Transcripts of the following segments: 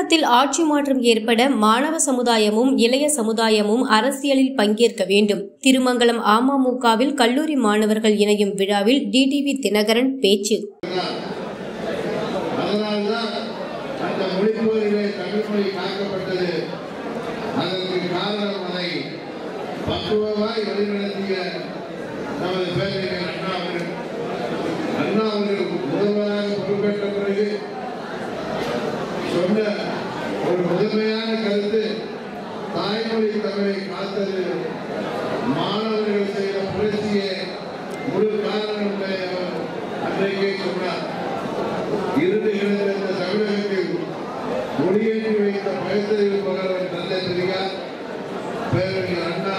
தமிழகத்தில் ஆட்சி மாற்றம் ஏற்பட மாணவ சமுதாயமும் இளைய சமுதாயமும் அரசியலில் பங்கேற்க வேண்டும் திருமங்கலம் அமமுகவில் கல்லூரி மாணவர்கள் இணையும் விழாவில் டிடிவி தினகரன் பேச்சு அதனால்தான் அந்த மொழிப்போரிலே தமிழ் மொழி காக்கப்பட்டது அதற்கு காரணம் அதை பக்குவமாய் வழிநடத்திய நமது பேரறிஞர் அண்ணா அவர்கள் அண்ணா அவர்கள் முதல்வராக பொறுப்பேற்ற பிறகு சொன்ன ஒரு முதன்மையான கருத்து தாய்மொழி தமிழை காத்தது மாணவர்கள் செய்த புரட்சியே முழு காரணம் என்பதை அவர் அன்றைக்கே சொன்னார் இருந்து கிடந்த இந்த தமிழகத்தில் ஒளியேற்றி வைத்த பகுத்தறிவு பகலவன் தந்தை பெரியார் பேரறிஞர் அண்ணா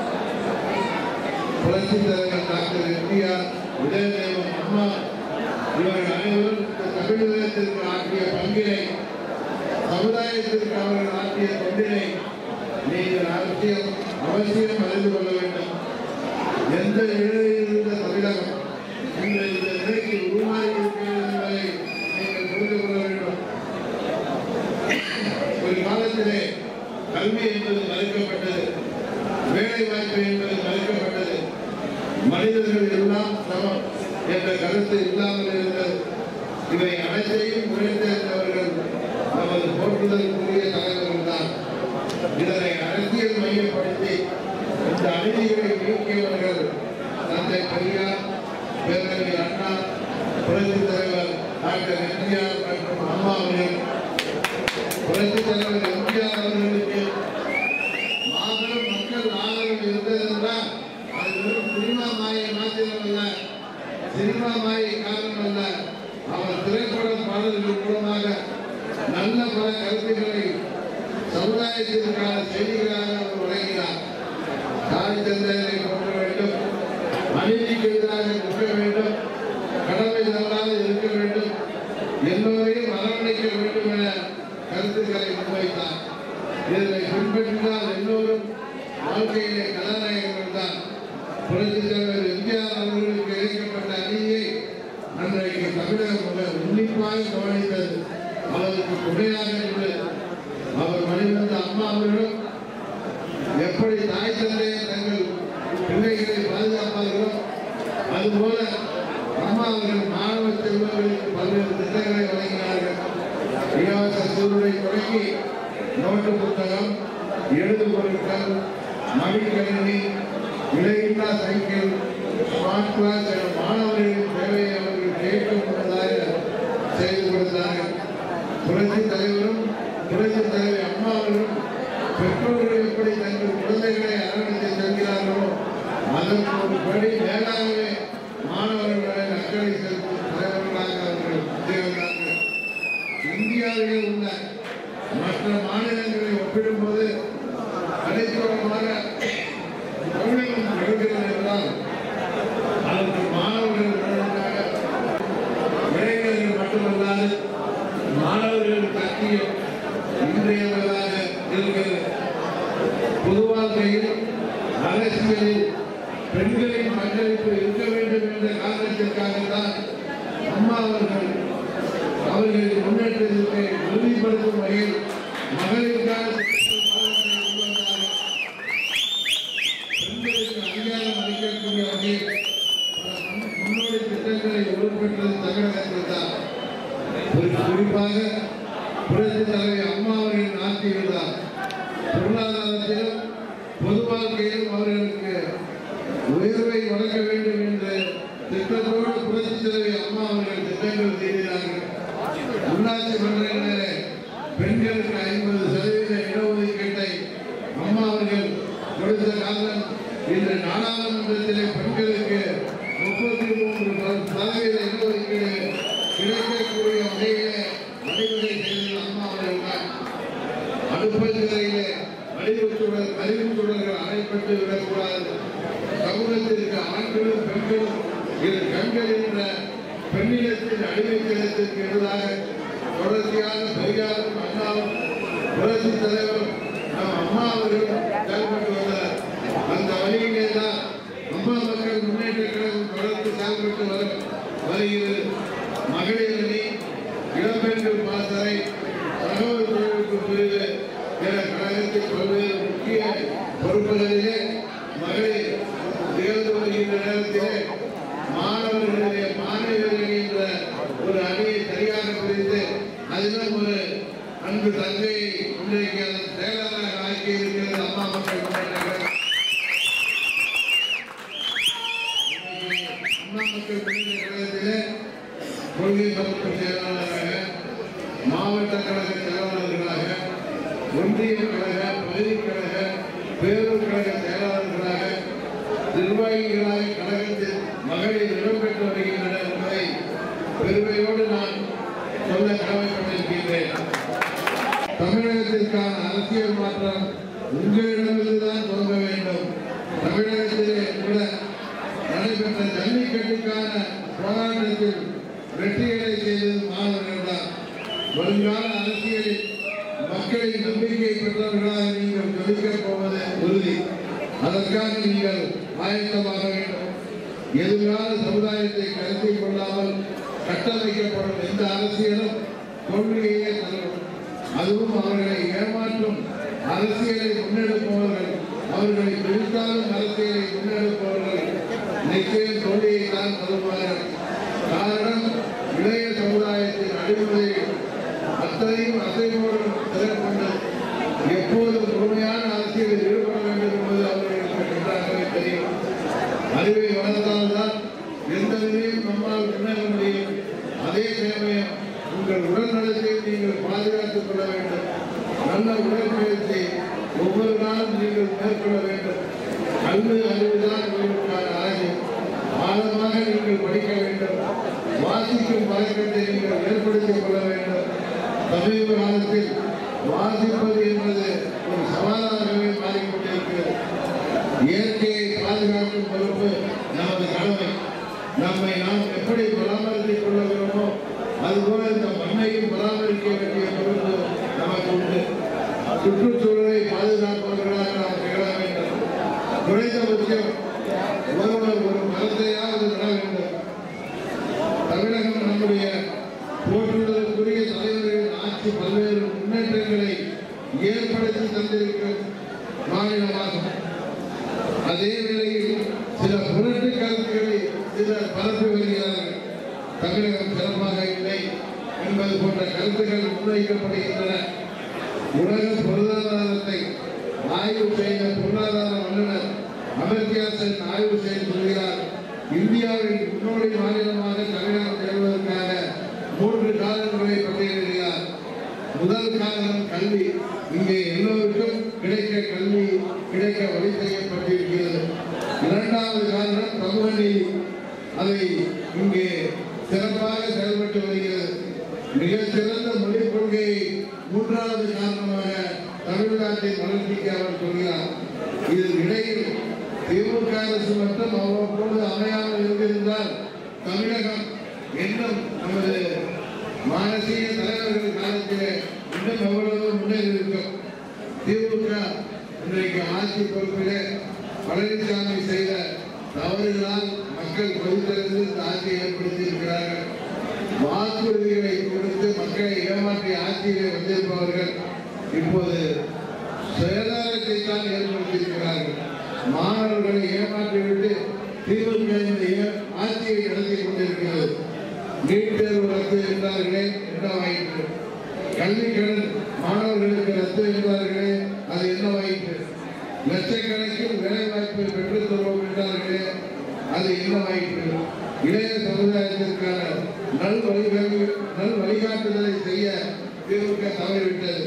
புரட்சி தலைவர் டாக்டர் எம்ஜிஆர் உதயதேவம் அம்மா இவர்கள் அனைவரும் இந்த தமிழகத்திற்கு ஆற்றிய பங்கினை சமுதாயத்திற்கு அவர்கள் ஆற்றிய தொண்டினை நீங்கள் அவசியம் அவசியம் அறிந்து கொள்ள வேண்டும் எந்த நிலையில் இருந்த தமிழகம் இன்று இந்த நிலைக்கு உருமாறி இருக்கிறது என்பதை நீங்கள் புரிந்து கொள்ள வேண்டும் ஒரு காலத்திலே கல்வி என்பது மறுக்கப்பட்டது வேலை வாய்ப்பு என்பது மறுக்கப்பட்டது மனிதர்கள் எல்லாம் சமம் என்ற கருத்து இல்லாமல் இருந்தது இவை அனைத்தையும் உழைத்திருந்தவர்கள் நமது போற்றுதலுக்குரிய தலைவர்கள் தான் இதனை அரசியல் மையப்படுத்தி இந்த அநீதிகளை நீக்கியவர்கள் தந்தை பெரியார் பேரறிஞர் அண்ணா புரட்சி தலைவர் டாக்டர் எம்ஜிஆர் மற்றும் அம்மா அவர்கள் புரட்சி தலைவர் எம்ஜிஆர் அவர்களுக்கு மாபெரும் மக்கள் ஆதரவு இருந்ததென்றால் அது வெறும் சினிமா மாயை மாத்திரமல்ல சினிமா மாயை காரணம் அல்ல அவர் திரைப்பட பாடல்கள் மூலமாக நல்ல பல கருத்துக்களை சமுதாயத்திற்கான செய்திகளாக அவர் வழங்கினார் தாய் தந்தையரை போற்ற வேண்டும் அநீதிக்கு எதிராக நிற்க வேண்டும் கடமை தவறாக இருக்க வேண்டும் எல்லோரையும் அரவணைக்க வேண்டும் என கருத்துக்களை முன்வைத்தார் இதனை பின்பற்றினால் எல்லோரும் வாழ்க்கையிலே கதாநாயகர்கள் தான் புரட்சி தலைவர் எம்ஜிஆர் அவர்களுக்கு இழைக்கப்பட்ட அணியை அன்றைக்கு தமிழகம் மிக உன்னிப்பாக கவனித்தது அவருக்கு துணையாக இருந்து அவர் மணிவந்த அம்மா அவர்களும் எப்படி தாய் தந்தையை தங்கள் பிள்ளைகளை பாதுகாப்பார்களோ அதுபோல அம்மா அவர்கள் மாணவ செல்வங்களுக்கு பல்வேறு திட்டங்களை வழங்கினார்கள் இலவச சூருடை தொடங்கி நோட்டு புத்தகம் எழுது பொருட்கள் மடிக்கணினி விலையில்லா சைக்கிள் ஸ்மார்ட் கிளாஸ் என மாணவர்களின் தேவையை அவர்கள் கேட்கும் முன்னதாக செய்து கொடுத்தார்கள் புரட்சி தலைவரும் புரட்சி தலைவி அம்மா அவர்களும் பெற்றோர்கள் எப்படி தங்கள் குழந்தைகளை அரவணைத்து செல்கிறார்களோ அதற்கு ஒரு படி மேலாகவே மாணவர்களை அக்கறை செலுத்தும் தலைவர்களாக அவர்கள் திகழ்ந்தார்கள் இந்தியாவிலே உள்ள மற்ற மாநிலங்களை ஒப்பிடும்போது அனைத்துமாக தமிழகம் எடுக்கிறது என்றால் அதற்கு மாணவர்கள் உடனடியாக இளைஞர்கள் மட்டுமல்லாது மாணவர்கள் கத்தியம் இன்றியமையாக இருக்கிறது பொது வாழ்க்கையில் அரசியலில் பெண்களின் பங்களிப்பு இருக்க வேண்டும் என்ற காரணத்திற்காகத்தான் அம்மா அவர்கள் அவர்களின் முன்னேற்றத்திற்கு உறுதிப்படுத்தும் வகையில் மகளிருக்கான திட்டத்தை கொண்டு வந்தார்கள். பெண்களுக்கு அதிகாரம் அளிக்கக்கூடிய வகையில் பல முன்- முன்னோடி திட்டங்களை உருப்பெற்றது தமிழகத்தில் தான் ஒரு குறிப்பாக புரட்சி தலைவி அம்மா அவர்களின் ஆட்சியில்தான் பொருளாதாரத்திலும் பொது வாழ்க்கையிலும் அவர்களுக்கு உயர்வை வழங்க வேண்டும் என்ற திட்டத்தோடு புரட்சி தலைவி அம்மா அவர்கள் திட்டங்கள் செய்கிறார்கள் உள்ளாட்சி மன்றங்களிலே பெண்களுக்கு ஐம்பது சதவீத இடஒதுக்கீட்டை அம்மா அவர்கள் கொடுத்த காலம் இன்று நாடாளுமன்றத்திலே பெண்களுக்கு முப்பத்தி மூன்று சதவீத இடஒதுக்கீடு கிடைக்கக்கூடிய வகையிலே வழிவகை செய்தது அம்மா அவர்கள் தான் அடுப்பதிலே அறிவுச்சுடர் அறிவுச்சுடர்கள் அணைப்பட்டு விடக்கூடாது சமூகத்திற்கு ஆண்களும் பெண்களும் இரு கண்கள் என்ற பெண்ணினத்தின் அடிமைத்தனத்திற்கு எதிராக தொடர்ச்சியாக பெரியாரும் அண்ணாவும் புரட்சி தலைவரும் நம் அம்மா அவர்களும் செயல்பட்டு வந்தனர் அந்த வழியிலே தான் அம்மா மக்கள் முன்னேற்ற கழகம் தொடர்ந்து செயல்பட்டு வர வருகிறது மகளிர் அணி இளம்பெண்கள் பாசறை தகவல் தொழில்நுட்ப அறிக்கை இருக்கிறது அம்மா மக்கள் முன்னேற்ற கழகம். இன்னைக்கு அம்மா மக்கள் முன்னேற்ற கழகத்திலே கொள்கை பரப்பு செயலாளராக மாவட்ட கழக செயலாளர்களாக ஒன்றிய கழக பகுதி கழக பேரூர் கழக செயலாளர்களாக நிர்வாகிகளாக கழகத்தில் மகளிர் இடம்பெற்று வருகின்றனர் என்பதை பெருமையோடு நான் சொல்ல கடமைப்பட்டிருக்கின்றேன் தமிழகத்திற்கான அரசியல் மாற்றம் உங்களிடமிருந்துதான் துவங்க வேண்டும் தமிழகத்திலே கூட நடைபெற்ற ஜல்லிக்கட்டுக்கான போராட்டத்தில் வெற்றிகளை செய்தது மாணவர்கள் தான் வருங்கால அரசியலில் மக்களின் நம்பிக்கை பெற்றவர்களாக நீங்கள் ஜொலிக்கப் போவது உறுதி அதற்காக நீங்கள் ஆயத்தமாக வேண்டும் எதிர்கால சமுதாயத்தை கருத்தில் கொள்ளாமல் கட்டமைக்கப்படும் எந்த அரசியலும் தோல்வியையே தரும் அதுவும் அவர்களை ஏமாற்றும் அரசியலை முன்னெடுப்பவர்கள் அவர்களை பிரித்தாலும் அரசியலை முன்னெடுப்பவர்கள் நிச்சயம் தோல்வியை தான் தருவார்கள் காரணம் இளைய சமுதாயத்தின் அடிப்படை அத்தனையும் அசைவோடு திறன்கொண்டு எப்போதும் முழுமையான அரசியலில் ஈடுபட வேண்டும் என்பது அவர்களுக்கு நன்றாகவே தெரியும் அறிவை வளர்த்தால்தான் எந்த நிலையும் நம்மால் முன்னேற முடியும் அதே சமயம் உங்கள் உடல் நலத்தை நீங்கள் பாதுகாத்துக் கொள்ள வேண்டும் நல்ல உடற்பயிற்சி ஒவ்வொரு நாளும் நீங்கள் மேற்கொள்ள வேண்டும் கல்வி அறிவுதான் உங்களுக்கான அழகு ஆழமாக நீங்கள் படிக்க வேண்டும் வாசிக்கும் பழக்கத்தை நீங்கள் ஏற்படுத்திக் கொள்ள வேண்டும் சமீப காலத்தில் வாசிப்பது என்பது ஒரு சவாலாகவே மாறிக்கொண்டிருக்கிறது இயற்கையை பாதுகாக்கும் பொறுப்பு நமது கடமை நம்மை நாம் எப்படி பராமரித்துக் கொள்ளுகிறோமோ அதுபோல இந்த மண்ணையும் பராமரிக்க வேண்டிய பொறுப்பு நமக்கு உண்டு சுற்றுச்சூழலை பாதுகாப்பவர்களாக நாம் திகழ வேண்டும் குறைந்தபட்சம் ஒருவர் ஒரு மரத்தையாவது நட வேண்டும் தமிழகம் நம்முடைய போற்றுதலுக்குரிய தலைவர்களின் ஆட்சி பல்வேறு முன்னேற்றங்களை ஏற்படுத்தி தந்திருக்கும் மாநிலமாகும் அதே வேளையில் சில முரட்டு கருத்துக்களை சிலர் பரப்பி வருகிறார்கள் தமிழகம் சிறப்பாக இல்லை என்பது போன்ற கருத்துக்கள் முன்வைக்கப்படுகின்றன உலக பொருளாதாரத்தை ஆய்வு செய்த பொருளாதார வல்லுநர் அமர்த்தியா சென் ஆய்வு செய்து சொல்கிறார் இந்தியாவின் முன்னோடி மாநிலமாக தமிழகம் திகழ்வதற்கான மூன்று காரணங்களை பட்டியலிடுகிறார் முதல் காரணம் கல்வி இங்கே எல்லோருக்கும் கிடைக்க கல்வி கிடைக்க வழி செய்யப்பட்டிருக்கிறது இரண்டாவது காரணம் சமூக நீதி அதை இங்கே சிறப்பாக செயல்பட்டு வருகிறது மிகச் சிறந்த மொழிக் கொள்கையை மூன்றாவது காரணமாக தமிழ்நாட்டின் வளர்ச்சிக்கு அவர் சொல்கிறார் இதில் இடையில் திமுக அரசு மட்டும் அவ்வப்போது அமையாமல் இருந்திருந்தால் தமிழகம் இன்னும் நமது மானசீக தலைவர்கள் காலத்திலே இன்னும் எவ்வளவு முன்னேறி இருக்கும் திமுக இன்றைக்கு ஆட்சி பொறுப்பிலே பழனிசாமி செய்த தவறுகளால் மக்கள் கொதித்திருந்து இந்த ஆட்சியை ஏற்படுத்தி இருக்கிறார்கள் வாக்குறுதிகளை கொடுத்து மக்களை ஏமாற்றி ஆட்சியிலே வந்திருப்பவர்கள் இப்போது சுயதாரத்தை தான் ஏற்படுத்தியிருக்கிறார்கள் மாணவர்களை ஏமாற்றிவிட்டு திமுக இந்த ஏ- ஆட்சியை நடத்தி கொண்டிருக்கிறது நீட் தேர்வு ரத்து என்றார்களே என்னவாயிற்று கல்வி கடன் மாணவர்களுக்கு ரத்து என்றார்களே அது என்னவாயிற்று லட்சக்கணக்கில் வேலை வாய்ப்பை பெற்றுத் தருவோம் என்றார்களே அது என்னவாயிற்று இளைய சமுதாயத்திற்கான நல் வழிகாட்டு நல் வழிகாட்டுதலை செய்ய திமுக தவறிவிட்டது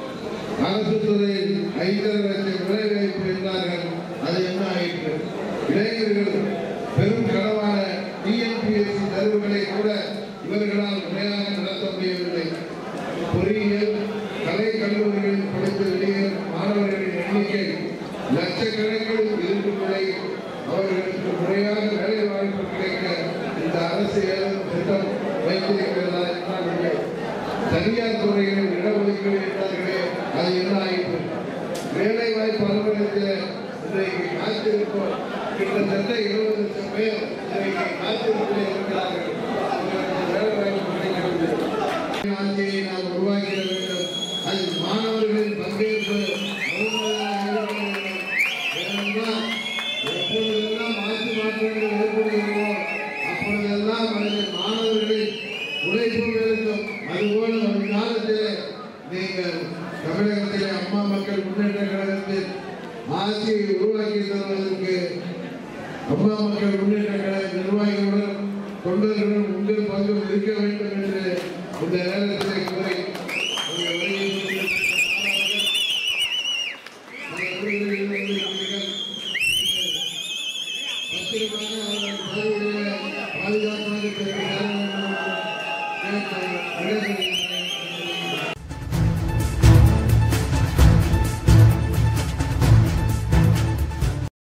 அரசு துறையில் ஐந்தரை லட்சம் வேலை வாய்ப்பு என்றார்கள் அது என்ன ஆயிற்று இளைஞர்கள் பெரும் களவான டிஎன்பிஎஸ்சி தேர்வுகளை கூட இவர்களால் முறையாக நடத்த முடியவில்லை பொறியியல் கலை கல்லூரிகளில் படித்து வெளியேறும் மாணவர்களின் எண்ணிக்கை லட்சக்கணக்கில் இருக்கும் நிலையில் அவர்களுக்கு முறையாக வேலை வாய்ப்பு கிடைக்க இந்த அரசு ஏதும் திட்டம் வைத்திருக்கிறதா என்றால் இல்லை தனியார் துறைகளில் இடஒதுக்கீடு என்றார்களே அது என்ன ஆயிற்று வேலை வாய்ப்பு அலுவலகத்தில் இன்றைக்கு காத்திருப்போம் கிட்டத்தட்ட இருபது லட்சம் பேர் இன்றைக்கு காத்திருப்பில் இருக்கிறார்கள் அவர்களுக்கு வேலை வாய்ப்பு கிடைக்கிறது ஆட்சியை நாம் உருவாக்கிட வேண்டும் அதில் மாணவர்களின் பங்கேற்பு முழுமையாக இருக்க வேண்டும். ஏனென்றால் எப்பொழுதெல்லாம் ஆட்சி மாற்றங்கள் ஏற்படுகிறதோ அப்பொழுதெல்லாம் அதில் மாணவர்களின் உழைப்பு இருக்கும் அதுபோல ஒரு காலத்திலே நீங்கள் தமிழகத்திலே அம்மா மக்கள் முன்னேற்ற கழக ஆட்சியை உருவாக்கி தருவதற்கு அம்மா மக்கள் முன்னேற்ற கழக நிர்வாகிகளுடன் தொண்டர்களுடன் உங்கள் பங்கும் இருக்க வேண்டும் என்று இந்த நேரத்தில் கூறி